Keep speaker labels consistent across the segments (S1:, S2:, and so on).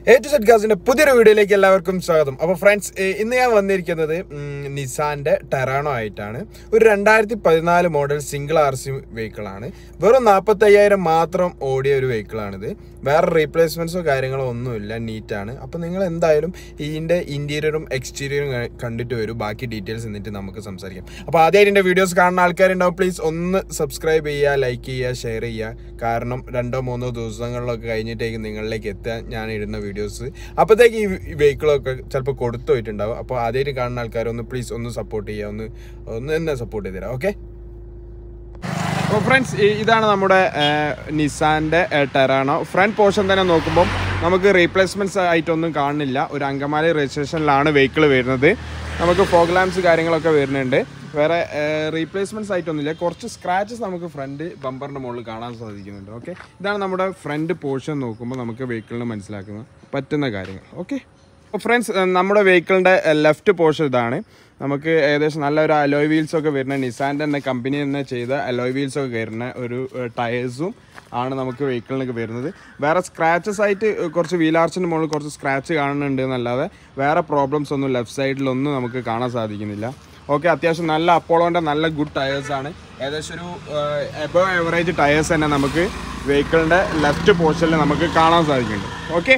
S1: A to set ഗാസിന്റെ പുതിയൊരു വീഡിയോയിലേക്ക് എല്ലാവർക്കും സ്വാഗതം അപ്പോൾ ഫ്രണ്ട്സ് ഇന്ന് ഞാൻ വന്നിരിക്കുന്നത് ഉം, നിസാന്റെ ടെറാണോ ആയിട്ടാണ് ഒരു രണ്ടായിരത്തി പതിനാല് model single R C vehicle ആണ് വെറും നാൽപ്പത്തി അയ്യായിരം മാത്രം ഓടിയ ഒരു വെഹിക്കിൾ ആണിത് വേറെ റീപ്ലേസ്മെന്റ്സോ കാര്യങ്ങളോ ഒന്നുമില്ല നീറ്റാണ് അപ്പോൾ നിങ്ങൾ എന്തായാലും ഇതിന്റെ ഇന്റീരിയറും എക്സ്റ്റീരിയറും കണ്ടിട്ട് വരും ബാക്കി ഡീറ്റെയിൽസ് എന്നിട്ട് നമുക്ക് സംസാരിക്കാം അപ്പോൾ ആദ്യമായിട്ട് എൻ്റെ വീഡിയോസ് കാണുന്ന ആൾക്കാരുണ്ടാവും പ്ലീസ് ഒന്ന് സബ്സ്ക്രൈബ് ചെയ്യുക ലൈക്ക് ചെയ്യുക ഷെയർ ചെയ്യുക കാരണം രണ്ടോ മൂന്നോ ദിവസങ്ങളിലൊക്കെ കഴിഞ്ഞിട്ടേക്ക് നിങ്ങളിലേക്ക് എത്താൻ ഞാൻ ഇടുന്ന വീഡിയോസ് അപ്പോഴത്തേക്ക് ഈ വെഹിക്കിളൊക്കെ ചിലപ്പോൾ കൊടുത്തു പോയിട്ടുണ്ടാവും അപ്പോൾ ആദ്യമായിട്ട് കാണുന്ന ആൾക്കാരൊന്ന് പ്ലീസ് ഒന്ന് സപ്പോർട്ട് ചെയ്യുക ഒന്ന് ഒന്ന് എന്നെ സപ്പോർട്ട് ചെയ്ത് തരാം ഓക്കെ അപ്പോൾ ഫ്രണ്ട്സ് ഇതാണ് നമ്മുടെ നിസാൻ്റെ ടെറാണോ ഫ്രണ്ട് പോർഷൻ തന്നെ നോക്കുമ്പോൾ നമുക്ക് റീപ്ലേസ്മെൻറ്റ്സ് ആയിട്ടൊന്നും കാണുന്നില്ല ഒരു അങ്കമാലി രജിസ്ട്രേഷനിലാണ് വെഹിക്കിൾ വരുന്നത് നമുക്ക് ഫോഗ് ലാംപ്സ് കാര്യങ്ങളൊക്കെ വരുന്നുണ്ട് വേറെ റീപ്ലേസ്മെൻറ്റ്സ് ആയിട്ടൊന്നുമില്ല കുറച്ച് സ്ക്രാച്ചസ് നമുക്ക് ഫ്രണ്ട് ബമ്പറിൻ്റെ മുകളിൽ കാണാൻ സാധിക്കുന്നുണ്ട് ഓക്കെ ഇതാണ് നമ്മുടെ ഫ്രണ്ട് പോർഷൻ നോക്കുമ്പോൾ നമുക്ക് വെഹിക്കിളിന് മനസ്സിലാക്കുന്ന പറ്റുന്ന കാര്യങ്ങൾ ഓക്കെ അപ്പോൾ ഫ്രണ്ട്സ് നമ്മുടെ വെഹിക്കിളിൻ്റെ ലെഫ്റ്റ് പോർഷൻ ഇതാണ് നമുക്ക് ഏകദേശം നല്ലൊരു അലോയ് വീൽസ് ഒക്കെ വരുന്ന നിസാൻ്റെ തന്നെ കമ്പനി തന്നെ ചെയ്ത അലോയ് വീൽസ് ഒക്കെ വരുന്ന ഒരു ടയേഴ്സും ആണ് നമുക്ക് വെഹിക്കിളിനൊക്കെ വരുന്നത് വേറെ സ്ക്രാച്ചസ് ആയിട്ട് കുറച്ച് വീലാർച്ചിൻ്റെ മുകളിൽ കുറച്ച് സ്ക്രാച്ച് കാണുന്നുണ്ട് എന്നല്ലാതെ വേറെ പ്രോബ്ലംസ് ഒന്നും ലെഫ്റ്റ് സൈഡിലൊന്നും നമുക്ക് കാണാൻ സാധിക്കുന്നില്ല ഓക്കെ അത്യാവശ്യം നല്ല അപ്പോളോൻ്റെ നല്ല ഗുഡ് ടയേഴ്സാണ് ഏകദേശം ഒരു എബോ എവറേജ് ടയേഴ്സ് തന്നെ നമുക്ക് വെഹിക്കിളിൻ്റെ ലെഫ്റ്റ് പോർഷനിൽ നമുക്ക് കാണാൻ സാധിക്കുന്നുണ്ട് ഓക്കെ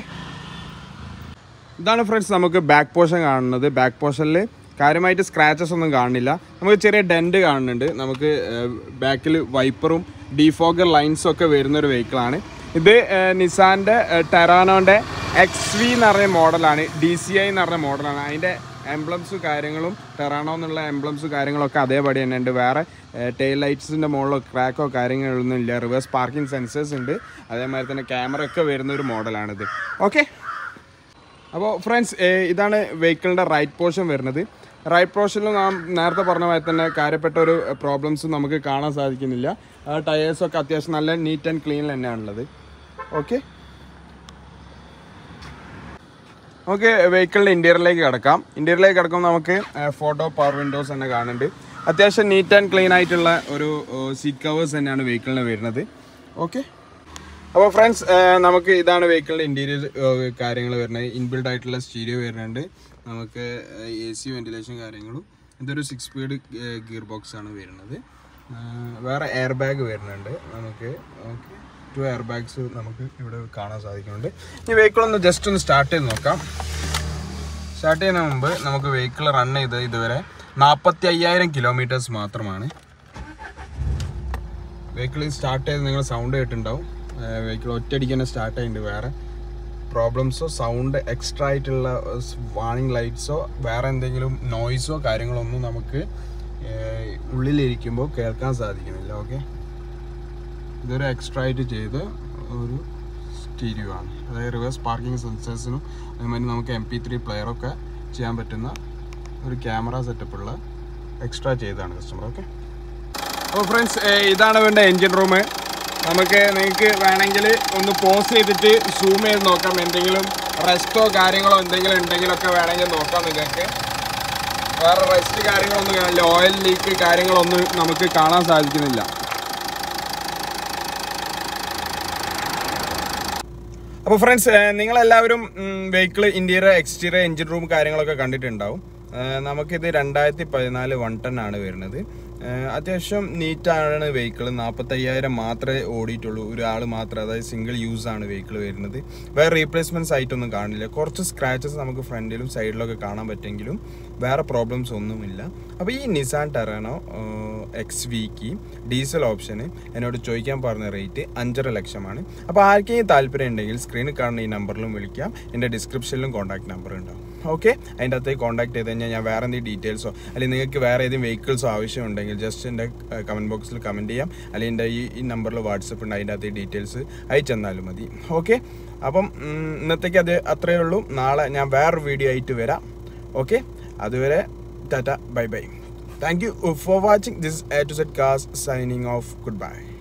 S1: ഇതാണ് ഫ്രണ്ട്സ് നമുക്ക് ബാക്ക് പോർഷൻ കാണുന്നത് ബാക്ക് പോർഷനിൽ കാര്യമായിട്ട് സ്ക്രാച്ചസ് ഒന്നും കാണുന്നില്ല നമുക്ക് ചെറിയ ഡെൻറ്റ് കാണുന്നുണ്ട് നമുക്ക് ബാക്കിൽ വൈപ്പറും ഡിഫോഗർ ലൈൻസും ഒക്കെ വരുന്ന ഒരു വെഹിക്കിളാണ് ഇത് നിസാൻ്റെ ടെറാനോൻ്റെ എക്സ് വി എന്ന് പറഞ്ഞ മോഡലാണ് ഡി സി ഐ എന്ന് പറഞ്ഞ മോഡലാണ് അതിൻ്റെ എംബ്ലംസ് കാര്യങ്ങളും ടെറാണോ എന്നുള്ള എംബ്ലംസ് കാര്യങ്ങളൊക്കെ അതേപടി തന്നെ ഉണ്ട് വേറെ ടെയിൽ ലൈറ്റ്സിൻ്റെ മുകളിലോ ക്രാക്കോ കാര്യങ്ങളൊന്നും ഇല്ല റിവേഴ്സ് പാർക്കിംഗ് സെൻസേഴ്സ് ഉണ്ട് അതേമാതിരി തന്നെ ക്യാമറ ഒക്കെ വരുന്ന ഒരു മോഡലാണിത് ഓക്കെ അപ്പോൾ ഫ്രണ്ട്സ് ഇതാണ് വെഹിക്കിളിൻ്റെ റൈറ്റ് പോർഷൻ വരുന്നത് റൈറ്റ് പോർഷനിൽ നാം നേരത്തെ പറഞ്ഞ മാതിരി തന്നെ കാര്യപ്പെട്ട ഒരു പ്രോബ്ലംസ് നമുക്ക് കാണാൻ സാധിക്കുന്നില്ല ടയേഴ്സൊക്കെ അത്യാവശ്യം നല്ല നീറ്റ് ആൻഡ് ക്ലീൻ തന്നെയാണുള്ളത് ഓക്കെ നമുക്ക് വെഹിക്കിളിൻ്റെ ഇൻറ്റീരിയറിലേക്ക് കിടക്കാം ഇൻറ്റീരിയറിലേക്ക് കിടക്കുമ്പോൾ നമുക്ക് ഫോട്ടോ പവർ വിൻഡോസ് തന്നെ കാണുന്നുണ്ട് അത്യാവശ്യം നീറ്റ് ആൻഡ് ക്ലീൻ ആയിട്ടുള്ള ഒരു സീറ്റ് കവേഴ്സ് തന്നെയാണ് വെഹിക്കിളിന് വരുന്നത് ഓക്കെ അപ്പോൾ ഫ്രണ്ട്സ് നമുക്ക് ഇതാണ് വെഹിക്കിളിൻ്റെ ഇൻറ്റീരിയർ കാര്യങ്ങൾ വരുന്നത് ഇൻബിൽഡ് ആയിട്ടുള്ള സ്റ്റീരിയോ വരുന്നുണ്ട് നമുക്ക് എ സി വെന്റിലേഷൻ കാര്യങ്ങളും ഇതൊരു സിക്സ് സ്പീഡ് ഗിയർ ബോക്സ് ആണ് വരുന്നത് ആ, വേറെ എയർ ബാഗ് വരുന്നുണ്ട് നമുക്ക് ഓക്കെ ടു എയർ ബാഗ്സ് നമുക്ക് ഇവിടെ കാണാൻ സാധിക്കുന്നുണ്ട് ഈ വെഹിക്കിൾ ഒന്ന് ജസ്റ്റ് ഒന്ന് സ്റ്റാർട്ട് ചെയ്ത് നോക്കാം സ്റ്റാർട്ട് ചെയ്യുന്നതിന് മുമ്പ് നമുക്ക് വെഹിക്കിൾ റൺ ചെയ്ത് ഇതുവരെ നാൽപ്പത്തി അയ്യായിരം കിലോമീറ്റേഴ്സ് മാത്രമാണ് വെഹിക്കിൾ സ്റ്റാർട്ട് ചെയ്ത് നിങ്ങൾ സൗണ്ട് കേട്ടിട്ടുണ്ടാവും വെഹിക്കിൾ ഒറ്റയടിക്ക് തന്നെ സ്റ്റാർട്ട് ആയിട്ടുണ്ട് വേറെ പ്രോബ്ലംസോ സൗണ്ട് എക്സ്ട്രാ ആയിട്ടുള്ള വാണിംഗ് ലൈറ്റ്സോ വേറെ എന്തെങ്കിലും നോയ്സോ കാര്യങ്ങളോ ഒന്നും നമുക്ക് ഏഹ്, ഉള്ളിലിരിക്കുമ്പോൾ കേൾക്കാൻ സാധിക്കുന്നില്ല ഓക്കെ ഇതൊരു എക്സ്ട്രാ ആയിട്ട് ചെയ്ത് ഒരു സ്റ്റീരിയോ ആണ് അതായത് റിവേഴ്സ് പാർക്കിംഗ് സെൻസേഴ്സിനും അതേമാതിരി നമുക്ക് എം പി ത്രീ പ്ലെയറൊക്കെ ചെയ്യാൻ പറ്റുന്ന ഒരു ക്യാമറ സെറ്റപ്പുള്ള എക്സ്ട്രാ ചെയ്തതാണ് കസ്റ്റമർ ഓക്കെ അപ്പോൾ ഫ്രണ്ട്സ് ഇതാണ് വേണ്ട എൻജിൻ റൂം നമുക്ക് നിങ്ങൾക്ക് വേണമെങ്കിൽ ഒന്ന് പോസ് ചെയ്തിട്ട് സൂം ചെയ്ത് നോക്കാം എന്തെങ്കിലും റെസ്റ്റോ കാര്യങ്ങളോ എന്തെങ്കിലും ഉണ്ടെങ്കിലൊക്കെ വേണമെങ്കിൽ നോക്കാം നിങ്ങൾക്ക് വേറെ റെസ്റ്റ് കാര്യങ്ങളൊന്നും കാണില്ല ഓയിൽ ലീക്ക് കാര്യങ്ങളൊന്നും നമുക്ക് കാണാൻ സാധിക്കുന്നില്ല അപ്പോൾ ഫ്രണ്ട്സ് നിങ്ങളെല്ലാവരും vehicle interior exterior engine room കാര്യങ്ങളൊക്കെ കണ്ടിട്ടുണ്ടാവും ആ, നമുക്കിത് രണ്ടായിരത്തി പതിനാല് വൺ ടെൻ ആണ് വരുന്നത് ആ, അത്യാവശ്യം നീറ്റാണ് വെഹിക്കിൾ നാൽപ്പത്തയ്യായിരം മാത്രമേ ഓടിയിട്ടുള്ളൂ ഒരാൾ മാത്രം അതായത് സിംഗിൾ യൂസ് ആണ് വെഹിക്കിൾ വരുന്നത് വേറെ റീപ്ലേസ്മെൻറ്റ്സ് ആയിട്ടൊന്നും കാണില്ല കുറച്ച് സ്ക്രാച്ചസ് നമുക്ക് ഫ്രണ്ടിലും സൈഡിലൊക്കെ കാണാൻ പറ്റുമെങ്കിലും വേറെ പ്രോബ്ലംസ് ഒന്നുമില്ല അപ്പോൾ ഈ നിസാൻ ടെറാനോ എക്സ് വിക്ക് ഡീസൽ ഓപ്ഷന് എന്നോട് ചോദിക്കാൻ പറഞ്ഞ റേറ്റ് അഞ്ചര ലക്ഷമാണ് അപ്പോൾ ആർക്കെങ്കിലും താല്പര്യം ഉണ്ടെങ്കിൽ സ്ക്രീനിൽ കാണുന്ന ഈ നമ്പറിലും വിളിക്കാം എൻ്റെ ഡിസ്ക്രിപ്ഷനിലും കോൺടാക്ട് നമ്പർ ഉണ്ടാവും ഓക്കെ അതിൻ്റെ അകത്തേക്ക് കോൺടാക്ട് ചെയ്ത് കഴിഞ്ഞാൽ ഞാൻ വേറെ എന്തെങ്കിലും ഡീറ്റെയിൽസോ അല്ലെങ്കിൽ നിങ്ങൾക്ക് വേറെ ഏതെങ്കിലും വെഹിക്കിൾസോ ആവശ്യമുണ്ടെങ്കിൽ ജസ്റ്റ് എൻ്റെ കമൻറ്റ് ബോക്സിൽ കമൻറ്റ് ചെയ്യാം അല്ലെങ്കിൽ എൻ്റെ ഈ ഈ നമ്പറിൽ വാട്സപ്പ് ഉണ്ട് അതിൻ്റെ അകത്ത് ഡീറ്റെയിൽസ് അയച്ചെന്നാലും മതി ഓക്കെ അപ്പം ഉം, ഇന്നത്തേക്ക് അത് അത്രയേ ഉള്ളൂ നാളെ ഞാൻ വേറൊരു വീഡിയോ ആയിട്ട് വരാം ഓക്കെ അതുവരെ tata bye bye thank you for watching this A to Z cars signing off good bye